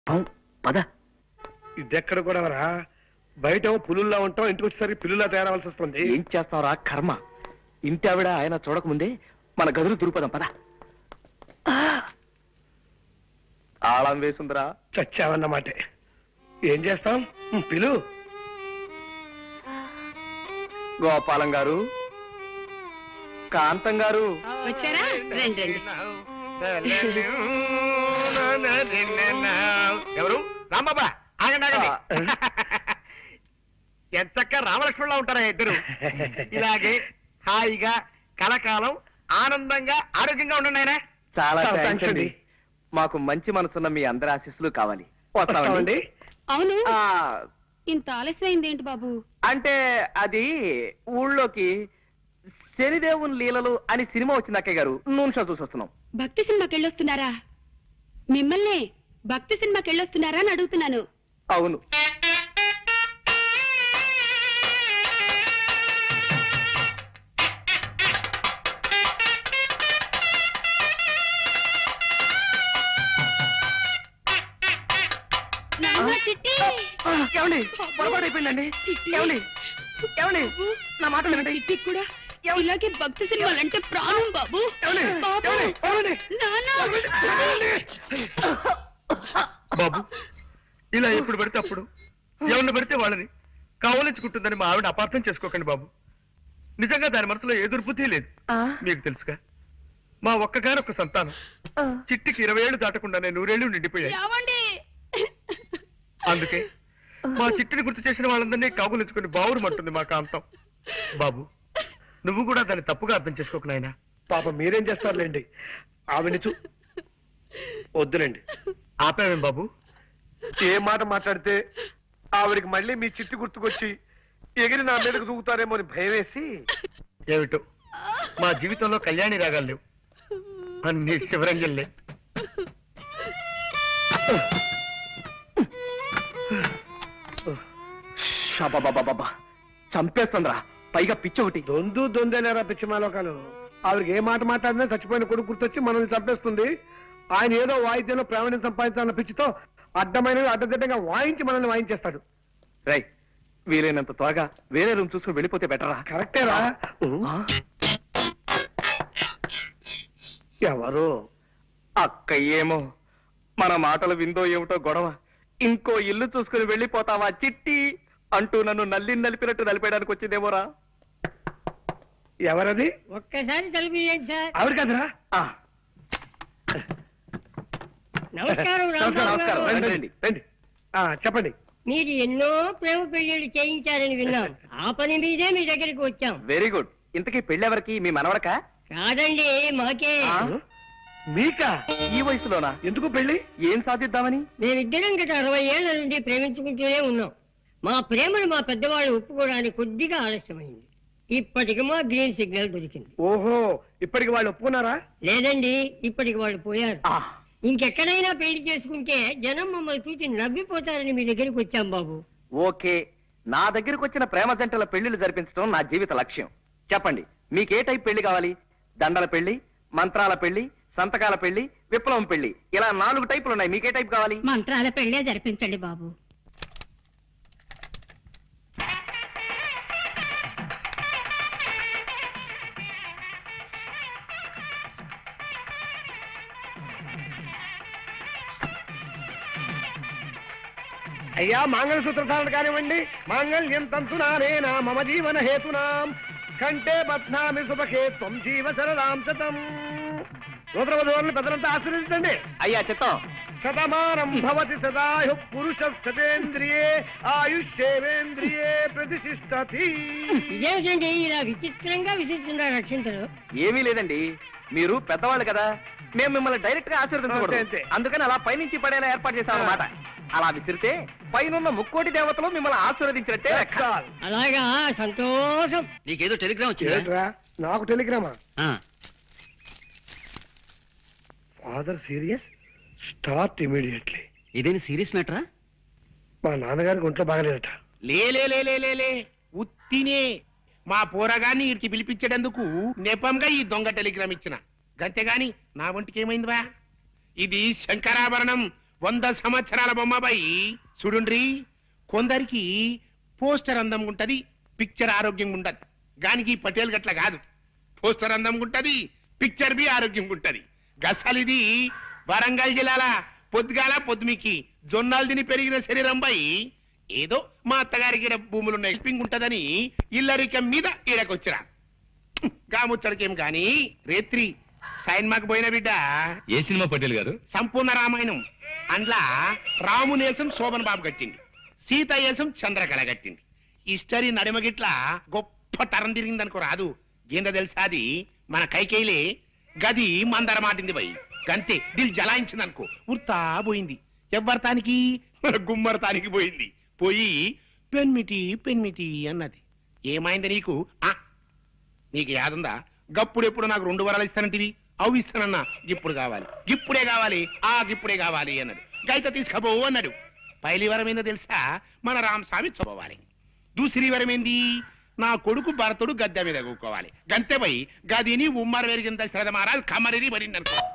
పద ఇదెక్కడ కూడా రా బయట ఏమో పులుల్లా ఉంటాం ఇంటికి వచ్చేసరికి పిల్లులా తయారవలసి వస్తుంది ఏం చేస్తావురా కర్మ ఇంటి ఆవిడ ఆయన చూడకముందే మన గదులు దురుపదాం పద తాళం వేసుందిరా చచ్చావన్నమాట ఏం చేస్తాం ఉం, పిలు గోపాలం గారు కాంతం గారు వచ్చారా రండి రండి ఎవరు రాంబాబా ఆగండి ఆగండి ఆ. ఎంచక్క రామలక్ష్మణులా ఉంటారా ఇద్దరు ఇలాగే హాయిగా కలకాలం ఆనందంగా ఆరోగ్యంగా ఉండండి ఆయన చాలా చాలా థాంక్స్ థాంక్స్ అండి అండి. మాకు మంచి మనసున్న మీ అందరి ఆశీస్సులు కావాలి వస్తామండి వస్తామండి అవును ఆ, ఇంత ఆలస్యమైంది ఏంటి బాబు అంటే అది ఊళ్ళోకి శనిదేవుని లీలలు అని సినిమా వచ్చింది అక్కయ్య గారు నూనె షో చూసి వస్తున్నాం భక్తి సినిమాకి వెళ్ళొస్తున్నారా మిమ్మల్ని భక్తి సినిమాకి వెళ్ళొస్తున్నారా అని అడుగుతున్నాను అవును నాన్న చిట్టి ఆ, ఏమండి పొరపాటు అయిపోయిందండి చిట్టి. ఏమండి ఏమండి నా మాట వినండి చిట్టి కూడా ఇలాగే భక్తి సినిమాలంటే ప్రాణం బాబు ఏమండి? బాబు ఏమండి? ఏమండి? నాన్న బాబు ఇలా ఎప్పుడు పడితే అప్పుడు ఎవరిని పడితే వాళ్ళని కావలించుకుంటుందని మా ఆవిడ అపార్థం చేసుకోకండి బాబు నిజంగా దాని మనసులో ఏ దుర్బుద్ధి లేదు ఆ, మీకు తెలుసుగా మా ఒక్కగానొక్క సంతానం ఆ. చిట్టికి ఇరవై ఏళ్ళు దాటకుండానే నూరేళ్లు నిండిపోయాయి ఏమండి అందుకే మా చిట్టిని గుర్తు చేసిన వాళ్ళందరినీ కౌగులించుకుని బావురుమంటుంది మా కాంతం బాబు నువ్వు కూడా దాన్ని తప్పుగా అర్థం చేసుకోకు నాయనా పాప మీరేం చేస్తారులేండి ఆవిడ చూ వద్దులేండి ఆపావేం బాబు ఏ మాట మాట్లాడితే ఆవిడికి మళ్ళీ మీ చిట్టి గుర్తుకొచ్చి ఎగిరి నా మీదకు దూకుతారేమో అని భయం వేసి ఏమిటో మా జీవితంలో కళ్యాణి రాగాలు లేవు అన్ని శివరంజల్లే షాబాబాబాబా. చంపేస్తుందిరా పైగా పిచ్చి ఒకటి దొందు దొందేలేరా పిచ్చిమాలోకాలు ఆవిడకి ఏ మాట మాట్లాడినా చచ్చిపోయిన కొడుకు గుర్తొచ్చి మనల్ని చంపేస్తుంది ఆయన ఏదో వాయిద్యంలో ప్రావీణ్యం సంపాదించాలన్న పిచ్చితో అడ్డమైనవి అడ్డదిడ్డంగా వాయించి మనల్ని వాయించేస్తాడు రై వీలైనంత త్వరగా వేరే రూమ్ చూసుకుని వెళ్ళిపోతే బెటరా కరెక్టేరా ఆ? ఎవరు అక్క ఏమో మన మాటలు విందో ఏమిటో గొడవ ఇంకో ఇల్లు చూసుకుని వెళ్ళిపోతావా చిట్టి అంటూ నన్ను నల్లి నలిపినట్టు నలిపేయడానికి వచ్చిందేమోరా ఎవరది ఒక్కసారి తలుపు తీయండి సార్ ఆవిడ కదరా ఆ, నమస్కారం రాంబాబు నమస్కారం. గారు. రండి రండి. రండి ఆ, చెప్పండి మీరు ఎన్నో ప్రేమ పెళ్లిళ్ళు చేయించారని విన్నాం ఆ పని మీదే మీ దగ్గరికి వచ్చాం వెరీ గుడ్ ఇంతకీ పెళ్ళెవరికి మీ మనవడకా కాదండి మాకే ఆ? మీకా ఈ వయసులోనా ఎందుకు పెళ్లి ఏం సాధిద్దామని మేమిద్దరం గత అరవై ఏళ్ల నుండి ప్రేమించుకుంటూనే ఉన్నాం మా ప్రేమను మా పెద్దవాళ్ళు ఒప్పుకోవడానికి కొద్దిగా ఆలస్యమైంది ఇప్పటికి మా గ్రీన్ సిగ్నల్ దొరికింది ఓహో ఇప్పటికి వాళ్ళు ఒప్పుకున్నారా లేదండి ఇప్పటికి వాళ్ళు పోయారు ఆ, ఇంకెక్కడైనా పెళ్లి చేసుకుంటే జనం మమ్మల్ని చూసి నవ్విపోతారని మీ దగ్గరికి వచ్చాం బాబు ఓకే నా దగ్గరకు వచ్చిన ప్రేమ జంటల పెళ్లిళ్ళు జరిపించడం నా జీవిత లక్ష్యం చెప్పండి మీకు ఏ టైప్ పెళ్లి కావాలి దండల పెళ్లి మంత్రాల పెళ్లి సంతకాల పెళ్లి విప్లవం పెళ్లి ఇలా నాలుగు టైపులు ఉన్నాయి మీకే టైప్ కావాలి మంత్రాల పెళ్ళే జరిపించండి బాబు అయ్యా మంగళసూత్ర ధారణ కానివ్వండి మాంగళ్యం తంతునానేనా మమ జీవన హేతునాం కంటే బధ్నామి సుభకే త్వం జీవ సరదాం శతం నూతన వధువులను పెద్దలంతా ఆశీర్వదించండి అయ్యా చిత్తం శతమానం భవతి సదాయు పురుష శతేంద్రియే ఆయుష్యేవేంద్రియే ప్రతిష్టతి ఇదేమిటండి ఇలా విచిత్రంగా విసిస్తున్నారు రక్షించరు ఏమీ లేదండి మీరు పెద్దవాళ్ళు కదా మేము మిమ్మల్ని డైరెక్ట్ గా అంతే, అంతే. ఆశీర్వదించకూడదు అందుకని అలా పైనుంచి పడేలా ఏర్పాటు చేశాం అన్నమాట అలా విసిరితే పైనున్న ముక్కోటి దేవతలు మిమ్మల్ని ఆశీర్వదించినట్టే లెక్క. That's all. అలాగా సంతోషం నీకేదో టెలిగ్రామ్ వచ్చిందా ఏంట్రా నాకు టెలిగ్రామా ఆ, ఫాదర్ సీరియస్ స్టార్ట్ ఇమీడియట్లీ ఇదేని సీరియస్ మ్యాటరా మా నాన్నగారికి ఒంట్లో బాగలేదట లే లే లే లే లే లే ఉత్తినే మా పోరగాన్ని వీరికి పిలిపించేటందుకు నెపంగా ఈ దొంగ టెలిగ్రామ్ ఇచ్చిన గంతేగాని నా ఒంటికి ఏమైందివా ఇది శంకరాభరణం వంద సంవత్సరాల బొమ్మపై చూడుండ్రి కొందరికి పోస్టర్ అందం ఉంటది పిక్చర్ ఆరోగ్యంగా ఉంటది గానికి పటేల్ గట్ల కాదు పోస్టర్ అందం ఉంటది పిక్చర్ బి ఆరోగ్యంగా ఉంటది గసలిది వరంగల్ జిల్లాల పొద్దుగాల పొద్దుమికి జొన్నాలు తిని పెరిగిన శరీరంపై ఏదో మా అత్తగారికి ఈడ భూములున్న హెల్పింగ్ ఉంటదని ఇల్లరికం మీద ఈడకొచ్చిరా గాముచ్చడికేం గాని రేత్రి సైన్మాకు పోయిన బిడ్డ ఏ సినిమా పటేల్ గారు సంపూర్ణ రామాయణం అండ్లా రామునేసం శోభన్ బాబు కట్టింది సీత వేసం చంద్రకళ కట్టింది హిస్టరీ నడిమగిట్ల గొప్ప తరం తిరిగిందనుకో రాదు ఏందో తెలుసా అది మన కైకేయిలే గది మందర మాటింది పోయి గంతే దిల్ జలాయించింది అనుకో ఉర్తా పోయింది ఎవ్వరతానికి మన గుమ్మరతానికి పోయింది పోయి పెన్మిటి పెన్మిటి అన్నది ఏమైంది నీకు ఆ నీకు యాదుందా గప్పుడెప్పుడు నాకు రెండు వరాలు ఇస్తానంటివి అవి ఇస్తానన్నా ఇప్పుడు కావాలి ఇప్పుడే కావాలి ఆ ఇప్పుడే కావాలి అన్నాడు గైత తీసుకపోవు అన్నాడు పైలి వరం ఏందో తెలుసా మన రామస్వామి చదవాలి దూసరి వరం ఏంది నా కొడుకు భరతుడు గద్దె మీద కూకోవాలి గంతే పోయి గదిని ఉమ్మర వెరిగింద శ్రద్ధ మహారాజ్ కమరిని పడింది అనుకో